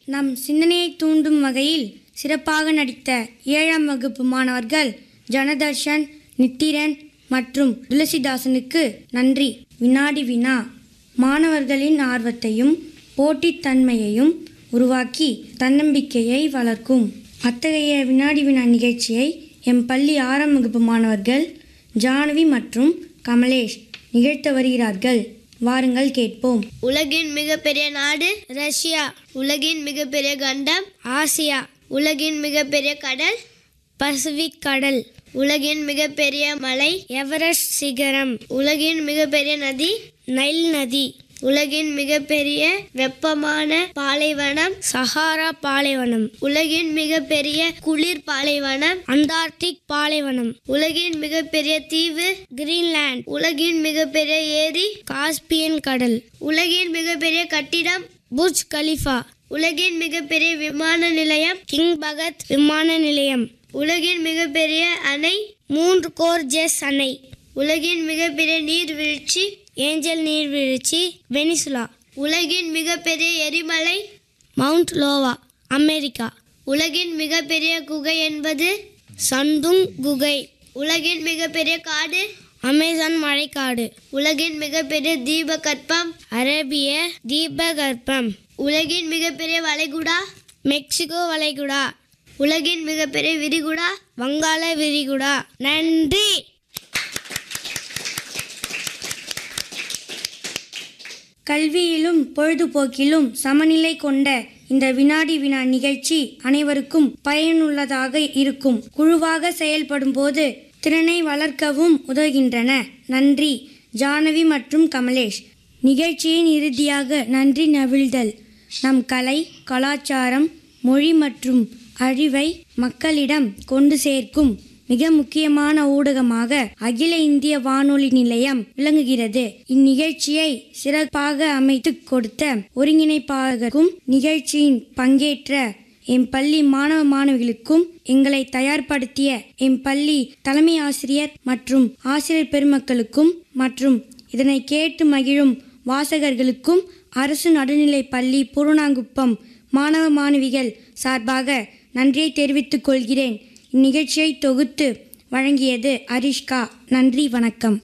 நம் சிந்தனையை தூண்டும் வகையில் சிறப்பாக நடித்த ஏழாம் வகுப்பு மாணவர்கள் ஜனதர்ஷன் நித்திரன் மற்றும் துளசிதாசனுக்கு நன்றி வினாடி வினா மாணவர்களின் ஆர்வத்தையும் போட்டித்தன்மையையும் உருவாக்கி தன்னம்பிக்கையை வளர்க்கும் அத்தகைய வினாடி வினா நிகழ்ச்சியை எம் பள்ளி ஆறாம் வகுப்பு மாணவர்கள் ஜானவி மற்றும் கமலேஷ் நிகழ்த்த வருகிறார்கள் வாருங்கள் கேட்போம் உலகின் மிகப்பெரிய நாடு ரஷ்யா உலகின் மிகப்பெரிய கண்டம் ஆசியா உலகின் மிகப்பெரிய கடல் பசிபிக் கடல் உலகின் மிகப்பெரிய மலை எவரெஸ்ட் சிகரம் உலகின் மிகப்பெரிய நதி நைல் நதி உலகின் மிகப்பெரிய வெப்பமான பாலைவனம் சஹாரா பாலைவனம் உலகின் மிகப்பெரிய குளிர் பாலைவனம் அண்டார்டிக் பாலைவனம் உலகின் மிகப்பெரிய தீவு கிரீன்லாந்து உலகின் மிகப்பெரிய ஏரி காஸ்பியன் கடல் உலகின் மிகப்பெரிய கட்டிடம் புர்ஜ் கலிஃபா உலகின் மிகப்பெரிய விமான நிலையம் கிங் பகத் விமான நிலையம் உலகின் மிகப்பெரிய அணை மூன்று கோர்ஜஸ் அணை உலகின் மிகப்பெரிய நீர்வீழ்ச்சி ஏஞ்சல் நீர்வீழ்ச்சி வெனிசுலா உலகின் மிகப்பெரிய எரிமலை மவுண்ட் லோவா அமெரிக்கா உலகின் மிகப்பெரிய குகை என்பது சந்துங் குகை உலகின் மிகப்பெரிய காடு அமேசான் மழைக்காடு உலகின் மிகப்பெரிய தீபகற்பம் அரேபிய தீபகற்பம் உலகின் மிகப்பெரிய வளைகுடா மெக்சிகோ வளைகுடா உலகின் மிகப்பெரிய விரிகுடா வங்காள விரிகுடா நன்றி கல்வியிலும் பொழுதுபோக்கிலும் சமநிலை கொண்ட இந்த வினாடி வினா நிகழ்ச்சி அனைவருக்கும் பயனுள்ளதாக இருக்கும் குழுவாக செயல்படும் போது திறனை வளர்க்கவும் உதவுகின்றன நன்றி ஜானவி மற்றும் கமலேஷ் நிகழ்ச்சியின் இறுதியாக நன்றி நவிழ்தல் நம் கலை கலாச்சாரம் மொழி மற்றும் அழிவை மக்களிடம் கொண்டு சேர்க்கும் மிக முக்கியமான ஊடகமாக அகில இந்திய வானொலி நிலையம் விளங்குகிறது இந்நிகழ்ச்சியை சிறப்பாக அமைத்து கொடுத்த ஒருங்கிணைப்பாளருக்கும் நிகழ்ச்சியின் பங்கேற்ற எம் பள்ளி மாணவ மாணவிகளுக்கும் எங்களை தயார்படுத்திய எம் பள்ளி தலைமை ஆசிரியர் மற்றும் ஆசிரியர் பெருமக்களுக்கும் மற்றும் இதனை கேட்டு மகிழும் வாசகர்களுக்கும் அரசு நடுநிலைப் பள்ளி பூர்ணாங்குப்பம் மாணவ மாணவிகள் சார்பாக நன்றியை தெரிவித்துக் கொள்கிறேன் இந்நிகழ்ச்சியை தொகுத்து வழங்கியது அரிஷ்கா நன்றி வணக்கம்